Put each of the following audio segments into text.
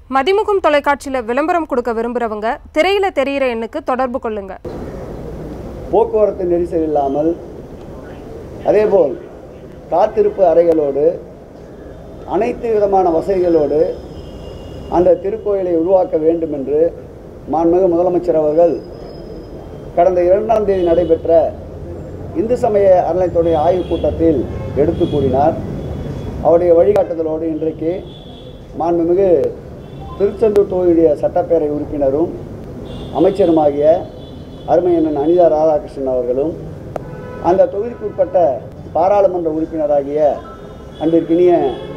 மதிமுகம் தொலைக்காட்சியில் விளம்பரம் கொடுக்க விரும்புகிறவங்க திரையில தெரியிற எண்ணுக்கு தொடர்பு கொள்ளுங்க போக்குவரத்து நெரிசல் இல்லாமல் அதேபோல் காத்திருப்பு அறைகளோடு அனைத்து விதமான வசதிகளோடு அந்த திருக்கோயிலை உருவாக்க வேண்டும் என்று மாண்புமிகு முதலமைச்சர் அவர்கள் கடந்த இரண்டாம் தேதி நடைபெற்ற இந்து சமய அறநிலைத்துறை ஆய்வுக் கூட்டத்தில் எடுத்து கூறினார் அவருடைய வழிகாட்டுதலோடு இன்றைக்கு மாண்புமிகு திருச்செந்தூர் தொகுதியுடைய சட்டப்பேரவை உறுப்பினரும் அமைச்சருமாகிய அருமையண்ணன் அனிதா ராதாகிருஷ்ணன் அவர்களும் அந்த தொகுதிக்கு உட்பட்ட பாராளுமன்ற உறுப்பினராகிய அன்பிற்கினிய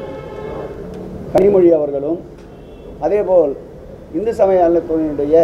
கனிமொழி அவர்களும் அதேபோல் இந்து சமய அறநிலையத்துறையினுடைய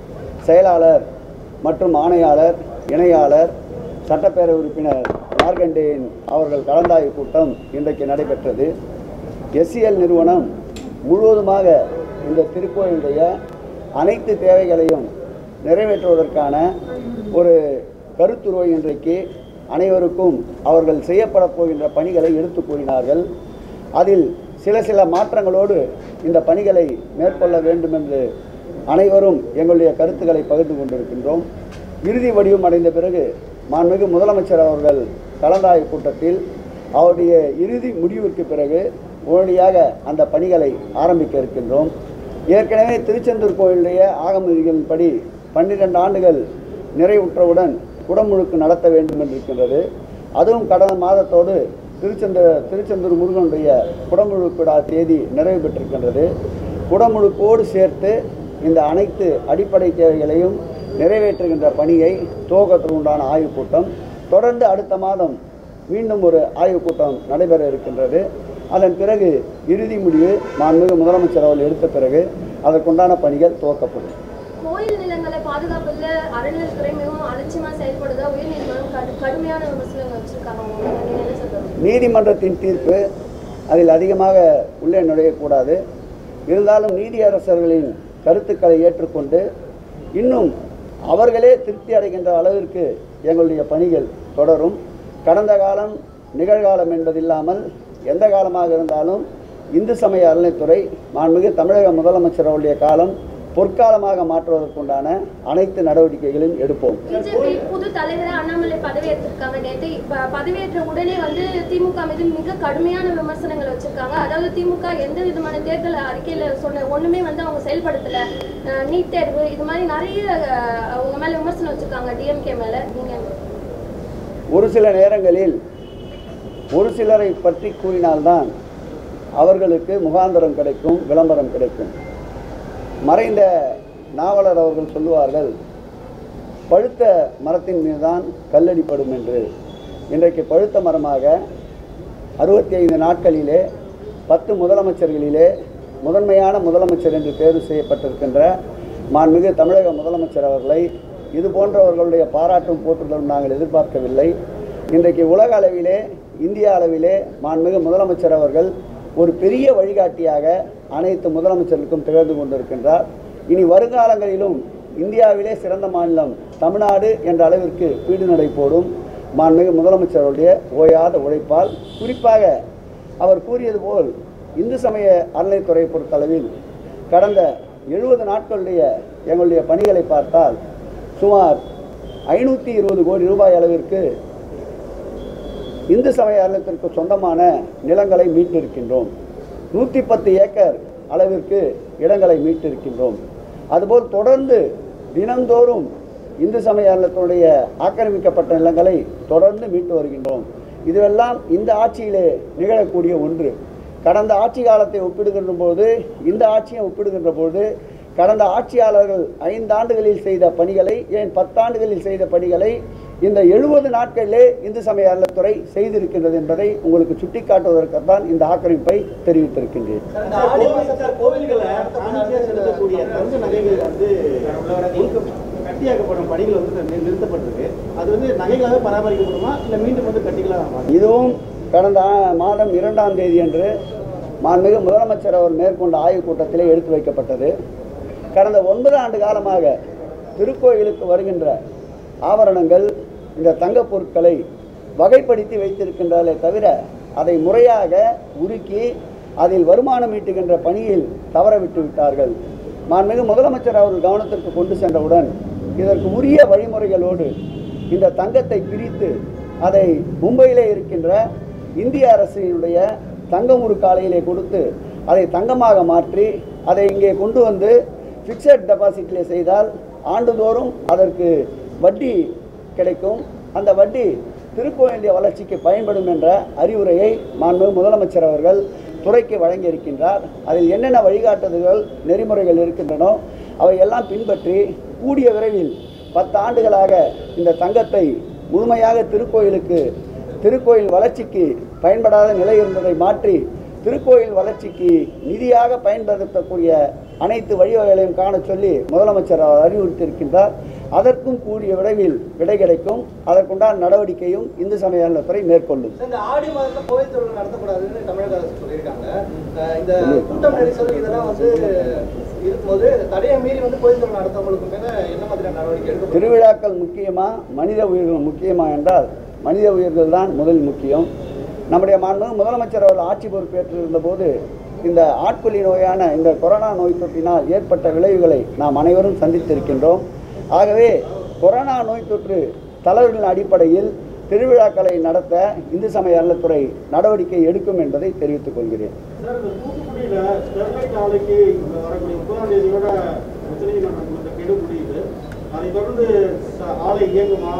செயலாளர் மற்றும் ஆணையாளர் இணையாளர் சட்டப்பேரவை உறுப்பினர் மார்கண்டேயன் அவர்கள் கலந்தாய்வு கூட்டம் இன்றைக்கு நடைபெற்றது எஸ்சிஎல் நிறுவனம் முழுவதுமாக இந்த திருக்கோயிலுடைய அனைத்து தேவைகளையும் நிறைவேற்றுவதற்கான ஒரு கருத்துருவை இன்றைக்கு அனைவருக்கும் அவர்கள் செய்யப்பட போகின்ற பணிகளை எடுத்து கூறினார்கள் அதில் சில சில மாற்றங்களோடு இந்த பணிகளை மேற்கொள்ள வேண்டும் என்று அனைவரும் எங்களுடைய கருத்துக்களை பகிர்ந்து கொண்டிருக்கின்றோம் இறுதி வடிவம் அடைந்த பிறகு மாண்புமிகு முதலமைச்சர் அவர்கள் கலந்தாய்வு கூட்டத்தில் அவருடைய இறுதி முடிவிற்கு பிறகு உடனடியாக அந்த பணிகளை ஆரம்பிக்க இருக்கின்றோம் ஏற்கனவே திருச்செந்தூர் கோயிலுடைய ஆகம விதிகளின்படி பன்னிரண்டு ஆண்டுகள் நிறைவுற்றவுடன் குடமுழுக்கு நடத்த வேண்டும் என்று இருக்கின்றது அதுவும் கடந்த மாதத்தோடு திருச்செந்தூர் திருச்செந்தூர் முருகனுடைய குடமுழுக்கு விழா தேதி நிறைவு பெற்றிருக்கின்றது குடமுழுக்கோடு சேர்த்து இந்த அனைத்து அடிப்படை தேவைகளையும் நிறைவேற்றுகின்ற பணியை துவக்கத்தில் உண்டான ஆய்வுக் கூட்டம் தொடர்ந்து அடுத்த மாதம் மீண்டும் ஒரு ஆய்வுக் கூட்டம் நடைபெற இருக்கின்றது அதன் பிறகு இறுதி முடிவு மாண்புமிகு முதலமைச்சர் அவர்கள் எடுத்த பிறகு அதற்குண்டான பணிகள் துவக்கப்படும் கோயில் நிலங்களை பாதுகாப்புல அறநிலைத்துறை மிகவும் அலட்சியமா செயல்படுதா உயர்நீதிமன்றம் கடு- கடுமையான விமர்சனங்கள் வச்சிருக்காங்க உங்க மேல. நீங்க என்ன சொல்றீங்க நீதிமன்றத்தின் தீர்ப்பு அதில் அதிகமாக உள்ளே நுழையக்கூடாது இருந்தாலும் நீதியரசர்களின் கருத்துக்களை ஏற்றுக்கொண்டு இன்னும் அவர்களே திருப்தி அடைகின்ற அளவிற்கு எங்களுடைய பணிகள் தொடரும் கடந்த காலம் நிகழ்காலம் என்பதில்லாமல் எந்த காலமாக இருந்தாலும் இந்து சமய அறநிலைத்துறை மாண்புமிகு தமிழக முதலமைச்சர் அவருடைய காலம் பொற்காலமாக மாற்றுவதற்குண்டான அனைத்து நடவடிக்கைகளையும் எடுப்போம் பிஜேபி புது தலைவரா அண்ணாமலை பதவியேற்றிருக்காங்க நேற்று இப்ப பதவியேற்ற உடனே வந்து திமுக மீது மிக கடுமையான விமர்சனங்கள் வச்சிருக்காங்க அதாவது திமுக எந்த விதமான தேர்தல் அறிக்கையில சொன்ன ஒண்ணுமே வந்து அவங்க செயல்படுத்தல அஹ் நீட் தேர்வு இது மாதிரி நிறைய அஹ், அவங்க மேல விமர்சனம் வச்சிருக்காங்க டிஎம்கே மேல நீங்க ஒரு சில நேரங்களில் ஒரு சிலரை பற்றி கூறினால்தான் அவர்களுக்கு முகாந்தரம் கிடைக்கும் விளம்பரம் கிடைக்கும் மறைந்த நாவலர் அவர்கள் சொல்லுவார்கள் பழுத்த மரத்தின் மீதுதான் கல்லடிப்படும் என்று இன்றைக்கு பழுத்த மரமாக அறுபத்தி ஐந்து நாட்களிலே பத்து முதலமைச்சர்களிலே முதன்மையான முதலமைச்சர் என்று தேர்வு செய்யப்பட்டிருக்கின்ற மாண்புமிகு தமிழக முதலமைச்சர் அவர்களை இது போன்றவர்களுடைய பாராட்டும் போற்றுதலும் நாங்கள் எதிர்பார்க்கவில்லை இன்றைக்கு உலக அளவிலே இந்திய அளவிலே மாண்புமிகு முதலமைச்சர் அவர்கள் ஒரு பெரிய வழிகாட்டியாக அனைத்து முதலமைச்சர்களுக்கும் திகழ்ந்து கொண்டிருக்கின்றார் இனி வருங்காலங்களிலும் இந்தியாவிலே சிறந்த மாநிலம் தமிழ்நாடு என்ற அளவிற்கு பீடு நடை போடும் மாண்புமிகு முதலமைச்சருடைய ஓயாத உழைப்பால் குறிப்பாக அவர் கூறியது போல் இந்து சமய அறநிலைத்துறை பொறுத்தளவில் கடந்த எழுபது நாட்களுடைய எங்களுடைய பணிகளை பார்த்தால் சுமார் ஐநூற்றி இருபது கோடி ரூபாய் அளவிற்கு இந்து சமய அறநிலையத்திற்கு சொந்தமான நிலங்களை மீட்டிருக்கின்றோம் நூற்றி பத்து ஏக்கர் அளவிற்கு இடங்களை மீட்டிருக்கின்றோம் அதுபோல் தொடர்ந்து தினந்தோறும் இந்து சமய அறநிலையத்தினுடைய ஆக்கிரமிக்கப்பட்ட நிலங்களை தொடர்ந்து மீட்டு வருகின்றோம் இதுவெல்லாம் இந்த ஆட்சியிலே நிகழக்கூடிய ஒன்று கடந்த ஆட்சி காலத்தை ஒப்பிடுகின்ற போது இந்த ஆட்சியை ஒப்பிடுகின்ற போது கடந்த ஆட்சியாளர்கள் ஐந்தாண்டுகளில் செய்த பணிகளை ஏன் பத்தாண்டுகளில் செய்த பணிகளை இந்த எழுபது நாட்களிலே இந்து சமய அறநிலையத்துறை செய்திருக்கின்றது என்பதை உங்களுக்கு சுட்டிக்காட்டுவதற்குத்தான் இந்த ஆக்கிரமிப்பை தெரிவித்திருக்கின்றேன் இந்த ஆதிவாச கோவில்களை காணிக்கையா செலுத்தக்கூடிய தங்க நகைகள் வந்து உள்க- கட்டியாக்கப்படும் பணிகள் வந்து நி- நிறுத்தப்பட்டிருக்கு அது வந்து நகைகளாக பராமரிக்கப்படுமா இல்லை மீண்டும் வந்து கட்டிகளாக இதுவும் கடந்த ஆ- மாதம் இரண்டாம் தேதி அன்று மாண்புமிகு முதலமைச்சர் அவர் மேற்கொண்ட ஆய்வுக் கூட்டத்திலே எடுத்து வைக்கப்பட்டது கடந்த ஒன்பது ஆண்டு காலமாக திருக்கோயிலுக்கு வருகின்ற ஆபரணங்கள் இந்த தங்கப் பொருட்களை வகைப்படுத்தி வைத்திருக்கின்றாலே தவிர அதை முறையாக உருக்கி அதில் வருமானம் ஈட்டுகின்ற பணியில் தவற விட்டு விட்டார்கள் மாண்புமிகு முதலமைச்சர் அவர்கள் கவனத்திற்கு கொண்டு சென்றவுடன் இதற்கு உரிய வழிமுறைகளோடு இந்த தங்கத்தை பிரித்து அதை மும்பையிலே இருக்கின்ற இந்திய அரசினுடைய தங்கமுறு காலையிலே கொடுத்து அதை தங்கமாக மாற்றி அதை இங்கே கொண்டு வந்து ஃபிக்ஸட் டெபாசிட்டில் செய்தால் ஆண்டுதோறும் அதற்கு வட்டி கிடைக்கும் அந்த வட்டி திருக்கோயிலுடைய வளர்ச்சிக்கு பயன்படும் என்ற அறிவுரையை மாண்பு முதலமைச்சர் அவர்கள் துறைக்கு வழங்கியிருக்கின்றார் அதில் என்னென்ன வழிகாட்டுதல்கள் நெறிமுறைகள் இருக்கின்றனோ அவையெல்லாம் பின்பற்றி கூடிய விரைவில் பத்து ஆண்டுகளாக இந்த தங்கத்தை முழுமையாக திருக்கோயிலுக்கு திருக்கோயில் வளர்ச்சிக்கு பயன்படாத நிலை இருந்ததை மாற்றி திருக்கோயில் வளர்ச்சிக்கு நிதியாக பயன்படுத்தக்கூடிய அனைத்து வழிவகைகளையும் காண சொல்லி முதலமைச்சர் அவர் அறிவுறுத்தியிருக்கின்றார் அதற்கும் கூடிய விரைவில் விடை கிடைக்கும் அதற்குண்டான நடவடிக்கையும் இந்து சமய அறநிலையத்துறை மேற்கொள்ளும் இந்த ஆடி மாதத்துல கோவில் திருவிழா நடத்தக்கூடாதுன்னு தமிழக அரசு சொல்லியிருக்காங்க அஹ் இந்த கூட்டம் நெரிசல் இதெல்லாம் வந்து இருக்கும்போது தடையை மீறி வந்து கோவில் திருவிழா நடத்தவங்களுக்கு மேல என்ன மாதிரியான நடவடிக்கை எடுக்கப்படும் திருவிழாக்கள் முக்கியமா மனித உயிர்கள் முக்கியமா என்றால் மனித உயிர்கள் தான் முதல் முக்கியம் நம்முடைய மாண்பு முதலமைச்சர் அவர்கள் ஆட்சி பொறுப்பேற்றிருந்த போது இந்த ஆட்கொல்லி நோயான இந்த கொரோனா நோய் தொற்றினால் ஏற்பட்ட விளைவுகளை நாம் அனைவரும் சந்தித்திருக்கின்றோம் ஆகவே கொரோனா நோய் தொற்று தளர்வுகளின் அடிப்படையில் திருவிழாக்களை நடத்த இந்து சமய அறநிலைத்துறை நடவடிக்கை எடுக்கும் என்பதை தெரிவித்துக் கொள்கிறேன் சார் இந்த தூத்துக்குடியில ஸ்டெர்லைட் ஆலைக்கு வரக்கூடிய முப்பதாம் தேதியோட உச்சநீதிமன்றம் கொடுத்த கெடு முடியுது அதை தொடர்ந்து ச- ஆலை இயங்குமா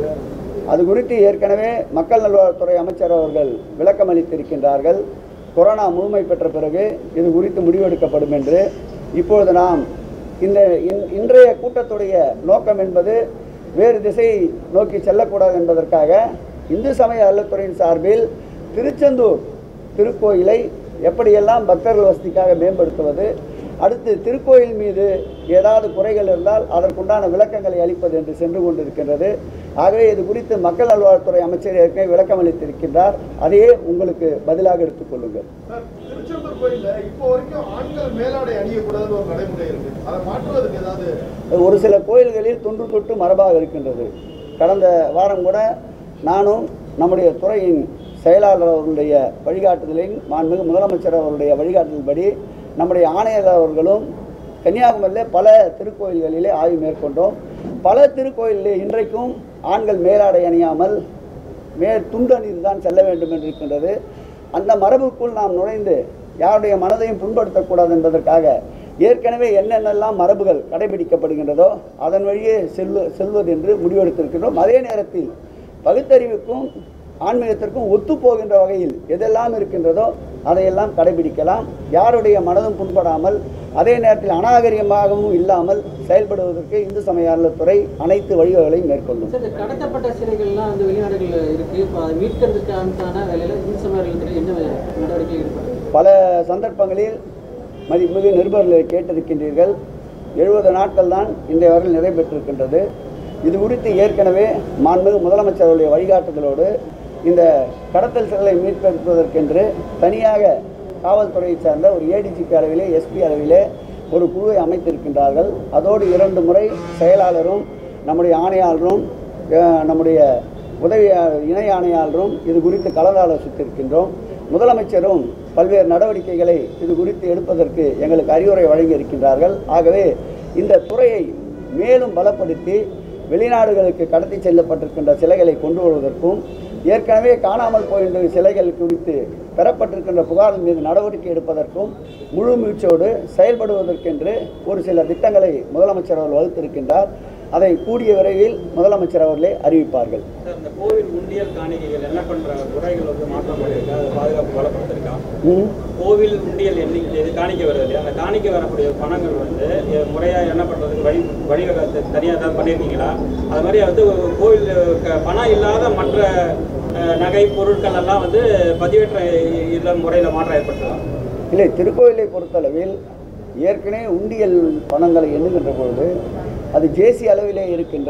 அது குறித்து ஏற்கனவே மக்கள் நல்வாழ்வுத்துறை அமைச்சர் அவர்கள் விளக்கம் அளித்திருக்கின்றார்கள் கொரோனா முழுமை பெற்ற பிறகு இது குறித்து முடிவெடுக்கப்படும் என்று இப்பொழுது நாம் இந்த இன்- இன்றைய கூட்டத்துடைய நோக்கம் என்பது வேறு திசை நோக்கி செல்லக்கூடாது என்பதற்காக இந்து சமய அறநிலைத்துறையின் சார்பில் திருச்செந்தூர் திருக்கோயிலை எப்படியெல்லாம் பக்தர்கள் வசதிக்காக மேம்படுத்துவது அடுத்து திருக்கோயில் மீது ஏதாவது குறைகள் இருந்தால் அதற்குண்டான விளக்கங்களை அளிப்பது என்று சென்று கொண்டிருக்கின்றது ஆகவே இது குறித்து மக்கள் நல்வாழ்வுத்துறை அமைச்சர் ஏற்கனவே விளக்கம் அளித்திருக்கின்றார் அதையே உங்களுக்கு பதிலாக எடுத்துக்கொள்ளுங்கள் சார், திருச்செந்தூர் கோயில்ல இப்போ வரைக்கும் ஆண்கள் மேலாடை அணியக்கூடாதுன்னு ஒரு நடைமுறை இருக்கு அதை மாற்றுவதற்கு ஏதாவது ஒரு சில கோயில்களில் தொன்று தொட்டு மரபாக இருக்கின்றது கடந்த வாரம் கூட நானும் நம்முடைய துறையின் செயலாளர் அவர்களுடைய வழிகாட்டுதலின் மாண்புமிகு முதலமைச்சர் அவருடைய வழிகாட்டுதல்படி நம்முடைய ஆணையர் அவர்களும் கன்னியாகுமரியிலே பல திருக்கோயில்களிலே ஆய்வு மேற்கொண்டோம் பல திருக்கோயிலிலே இன்றைக்கும் ஆண்கள் மேலாடை அணியாமல் மே துண்டு அணிந்து தான் செல்ல வேண்டும் என்று இருக்கின்றது அந்த மரபுக்குள் நாம் நுழைந்து யாருடைய மனதையும் புண்படுத்தக்கூடாது என்பதற்காக ஏற்கனவே என்னென்னலாம் மரபுகள் கடைபிடிக்கப்படுகின்றதோ அதன் வழியே செல்வ செல்வது என்று முடிவெடுத்திருக்கின்றோம் அதே நேரத்தில் பகுத்தறிவுக்கும் ஆன்மீகத்திற்கும் ஒத்துப்போகின்ற வகையில் எதெல்லாம் இருக்கின்றதோ அதையெல்லாம் கடைபிடிக்கலாம் யாருடைய மனதும் புண்படாமல் அதே நேரத்தில் அநாகரிகமாகவும் இல்லாமல் செயல்படுவதற்கு இந்து சமய அறநிலையத்துறை அனைத்து வழிவகைகளையும் மேற்கொள்ளும் சார் இந்த கடத்தப்பட்ட சிலைகள்லாம் வந்து வெளிநாடுகளில் இருக்கு இப்போ அதை மீட்கிறதுக்கான வேலையில் இந்து சமயத்தில் என்ன நடவடிக்கை ஈடுபடுது பல சந்தர்ப்பங்களில் மதிப்புமிகு நிருபர்களை கேட்டிருக்கின்றீர்கள் எழுபது நாட்கள் தான் இன்றைய வரையில் நிறைவேற்றிருக்கின்றது இது குறித்து ஏற்கனவே மாண்புமிகு முதலமைச்சர் அவருடைய வழிகாட்டுதலோடு இந்த கடத்தல் சிலையை மீட்பதற்கென்று தனியாக காவல்துறையைச் சார்ந்த ஒரு ஏடிஜிபி அளவிலே எஸ்பி அளவிலே ஒரு குழுவை அமைத்திருக்கின்றார்கள் அதோடு இரண்டு முறை செயலாளரும் நம்முடைய ஆணையாளரும் அஹ், நம்முடைய உதவி இணை ஆணையாளரும் இது குறித்து கலந்தாலோசித்திருக்கின்றோம் முதலமைச்சரும் பல்வேறு நடவடிக்கைகளை இது குறித்து எடுப்பதற்கு எங்களுக்கு அறிவுரை வழங்கி இருக்கின்றார்கள் ஆகவே இந்த துறையை மேலும் பலப்படுத்தி வெளிநாடுகளுக்கு கடத்தி செல்லப்பட்டிருக்கின்ற சிலைகளை கொண்டு வருவதற்கும் ஏற்கனவே காணாமல் போகின்ற சிலைகள் குறித்து பெறப்பட்டிருக்கின்ற புகாரின் மீது நடவடிக்கை எடுப்பதற்கும் முழு முயற்சியோடு செயல்படுவதற்கென்று ஒரு சில திட்டங்களை முதலமைச்சர் அவர்கள் வகுத்திருக்கின்றார் அதை கூடிய விரைவில் முதலமைச்சர் அவர்களே அறிவிப்பார்கள் சார் இந்த கோவில் உண்டியல் காணிக்கைகள் என்ன பண்ற முறைகள் வந்து மாற்றம் பண்ணியிருக்கா அது பாதுகாப்பு பலப்படுத்திருக்கா ம். கோவில் உண்டியல் எண்ணிக்கை இது காணிக்கை வருது இல்லையா அந்த காணிக்கை வரக்கூடிய பணங்கள் வந்து எ- முறையா என்ன பண்றதுக்கு வழி வழிவகை தனியாக தான் பண்ணியிருக்கீங்களா அது மாதிரி வந்து ஒரு கோவில் க- பணம் இல்லாத மற்ற அஹ், நகை பொருட்கள் எல்லாம் வந்து பதிவேற்ற இல்ல முறையில் மாற்றம் ஏற்பட்டுதான் இல்லை திருக்கோயிலை பொறுத்தளவில் ஏற்கனவே உண்டியல் பணங்களை எண்ணுகின்ற பொழுது அது ஜேசி அளவிலே இருக்கின்ற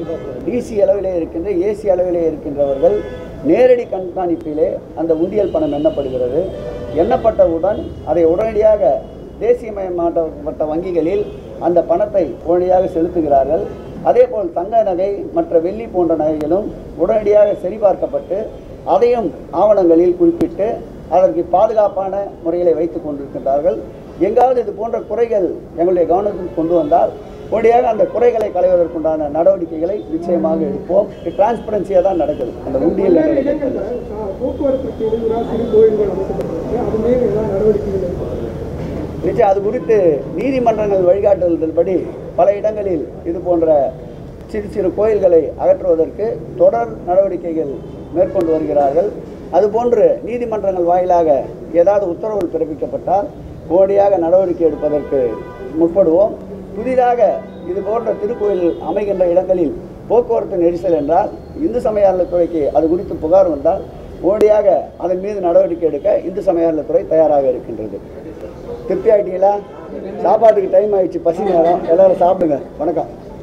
டிசி அளவிலே இருக்கின்ற ஏசி அளவிலே இருக்கின்றவர்கள் நேரடி கண்காணிப்பிலே அந்த உண்டியல் பணம் எண்ணப்படுகிறது எண்ணப்பட்டவுடன் அதை உடனடியாக தேசியமயமாக்கப்பட்ட வங்கிகளில் அந்த பணத்தை உடனடியாக செலுத்துகிறார்கள் அதேபோல் தங்க நகை மற்ற வெள்ளி போன்ற நகைகளும் உடனடியாக சரிபார்க்கப்பட்டு அதையும் ஆவணங்களில் குறிப்பிட்டு அதற்கு பாதுகாப்பான முறைகளை வைத்துக் கொண்டிருக்கின்றார்கள் எங்காவது இது போன்ற குறைகள் எங்களுடைய கவனத்துக்கு கொண்டு வந்தால் உடனடியாக அந்த குறைகளை களைவதற்குண்டான நடவடிக்கைகளை நிச்சயமாக எடுப்போம் டிரான்ஸ்பரன்சியாக தான் நடக்குது அந்த உண்டியல் என்ற இடத்தில். போக்குவரத்து இடையூறா சிறு கோயில்கள் அமைக்கப்பட்டிருக்கு அது மேல ஏதாவது நடவடிக்கைகள் எடுக்கப்பட்டிருக்கு நிச்சயம் அது குறித்து நீதிமன்றங்கள் வழிகாட்டுதல்படி பல இடங்களில் இது போன்ற சிறு சிறு கோயில்களை அகற்றுவதற்கு தொடர் நடவடிக்கைகள் மேற்கொண்டு வருகிறார்கள் அதுபோன்று நீதிமன்றங்கள் வாயிலாக ஏதாவது உத்தரவுகள் பிறப்பிக்கப்பட்டால் உடனடியாக நடவடிக்கை எடுப்பதற்கு முற்படுவோம் புதிதாக இது போன்ற திருக்கோயில் அமைகின்ற இடங்களில் போக்குவரத்து நெரிசல் என்றால் இந்து சமய அறநிலைத்துறைக்கு அது குறித்து புகார் வந்தால் உடனடியாக அதன் மீது நடவடிக்கை எடுக்க இந்து சமய அறநிலைத்துறை தயாராக இருக்கின்றது திருப்தி ஆகிட்டீங்களா சாப்பாட்டுக்கு டைம் ஆயிடுச்சு பசி நேரம் எல்லாரும் சாப்பிடுங்க வணக்கம்